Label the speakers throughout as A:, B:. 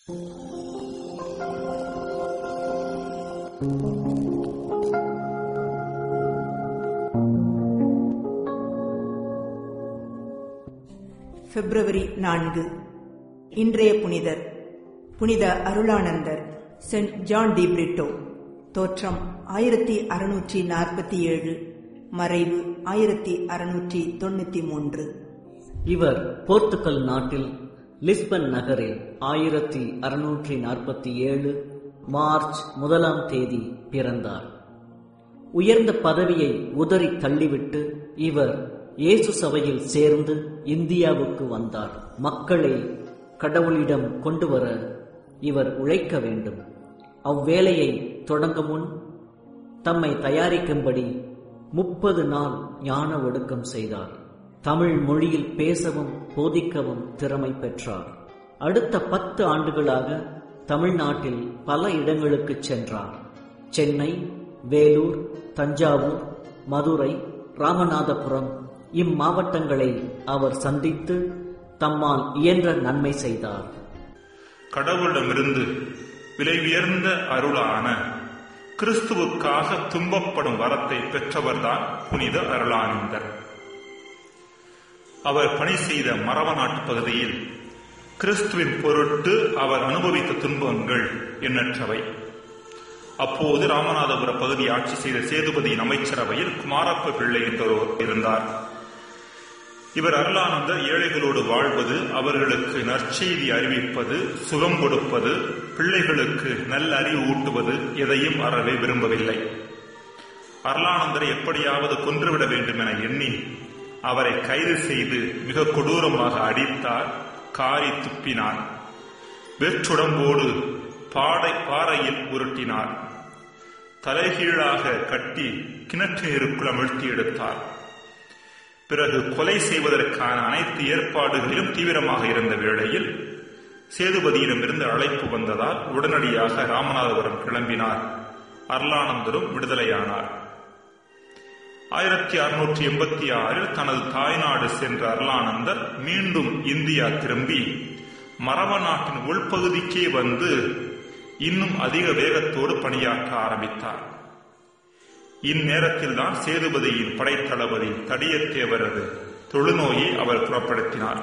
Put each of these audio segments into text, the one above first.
A: பிப்ரவரி நான்கு இன்றைய புனிதர் புனித Arulanandar Saint John de Britto தோற்றம் ஆயிரத்தி அறுநூற்றி நாற்பத்தி ஏழு மறைவு ஆயிரத்தி அறுநூற்றி தொண்ணூத்தி மூன்று
B: இவர் போர்த்துகல் நாட்டில் லிஸ்பன் நகரில் ஆயிரத்தி அறுநூற்றி நாற்பத்தி ஏழு மார்ச் முதலாம் தேதி பிறந்தார் உயர்ந்த பதவியை உதறி தள்ளிவிட்டு இவர் இயேசு சபையில் சேர்ந்து இந்தியாவுக்கு வந்தார் மக்களை கடவுளிடம் கொண்டு வர இவர் உழைக்க வேண்டும் அவ்வேலையை தொடங்கும் முன் தம்மை தயாரிக்கும்படி முப்பது நாள் ஞான ஒடுக்கம் செய்தார் தமிழ் மொழியில் பேசவும் போதிக்கவும் திறமை பெற்றார் அடுத்த பத்து ஆண்டுகளாக தமிழ்நாட்டில் பல இடங்களுக்கு சென்றார் சென்னை வேலூர் தஞ்சாவூர் மதுரை ராமநாதபுரம் இம்மாவட்டங்களை அவர் சந்தித்து தம்மால் இயன்ற நன்மை செய்தார்
C: கடவுளிடமிருந்து விலை உயர்ந்த அருளான கிறிஸ்துவுக்காக துன்பப்படும் வரத்தை பெற்றவர்தான் புனித அருளானந்தர் அவர் பணி செய்த மரவ நாட்டு பகுதியில் கிறிஸ்துவின் பொருட்டு அவர் அனுபவித்த துன்பங்கள் எண்ணற்றவை அப்போது ராமநாதபுர பகுதி ஆட்சி செய்த சேதுபதியின் அமைச்சரவையில் குமாரப்ப பிள்ளை என்றொருவர் இருந்தார் இவர் அருளானந்தர் ஏழைகளோடு வாழ்வது அவர்களுக்கு நற்செய்தி அறிவிப்பது சுகம் கொடுப்பது பிள்ளைகளுக்கு நல்ல அறிவு ஊட்டுவது எதையும் அறவே விரும்பவில்லை அருளானந்தரை எப்படியாவது கொன்றுவிட வேண்டும் என எண்ணி அவரை கைது செய்து மிக கொடூரமாக அடித்தார் காரி துப்பினார் வெற்றுடம்போடு பாடை பாறையில் உருட்டினார் தலைகீழாக கட்டி கிணற்று நீருக்குள் அமிழ்த்தி எடுத்தார் பிறகு கொலை செய்வதற்கான அனைத்து ஏற்பாடுகளிலும் தீவிரமாக இருந்த வேளையில் சேதுபதியிடமிருந்து அழைப்பு வந்ததால் உடனடியாக ராமநாதபுரம் கிளம்பினார் அருளானந்தரும் விடுதலையானார் ஆயிரத்தி அறுநூற்றி எண்பத்தி ஆறில் தனது தாய்நாடு சென்ற அருளானந்தர் மீண்டும் இந்தியா திரும்பி மரப நாட்டின் உள்பகுதிக்கே வந்து இன்னும் அதிக வேகத்தோடு பணியாற்ற ஆரம்பித்தார் இந்நேரத்தில் தான் சேதுபதியின் படைத்தளபதி தடியத்தேவரது தொழுநோயை அவர் புறப்படுத்தினார்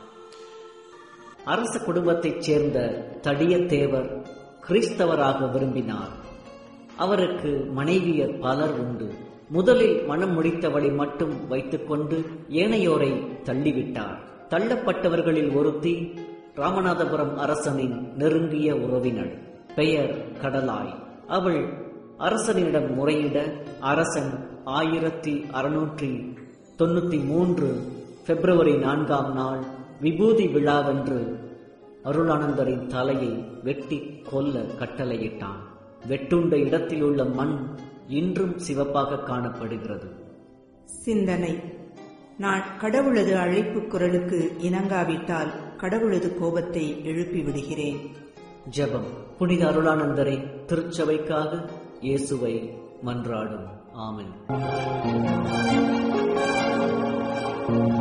B: அரச குடும்பத்தைச் சேர்ந்த தடியத்தேவர் கிறிஸ்தவராக விரும்பினார் அவருக்கு மனைவியர் பலர் உண்டு முதலில் மனம் முடித்தவளை மட்டும் வைத்துக்கொண்டு ஏனையோரை தள்ளிவிட்டார் தள்ளப்பட்டவர்களில் ஒருத்தி ராமநாதபுரம் அரசனின் நெருங்கிய உறவினள் பெயர் கடலாய் அவள் அரசனிடம் முறையிட அரசன் ஆயிரத்தி அறுநூற்றி தொண்ணூத்தி மூன்று பிப்ரவரி நான்காம் நாள் விபூதி விழாவென்று அருளானந்தரின் தலையை வெட்டி கொல்ல கட்டளையிட்டான் வெட்டுண்ட இடத்தில் உள்ள மண் இன்றும் சிவப்பாக காணப்படுகிறது
A: சிந்தனை நான் கடவுளது அழைப்பு குரலுக்கு இணங்காவிட்டால் கடவுளது கோபத்தை எழுப்பி விடுகிறேன்
B: ஜெபம் புனித அருளானந்தரை திருச்சபைக்காக இயேசுவை மன்றாடும் ஆமென்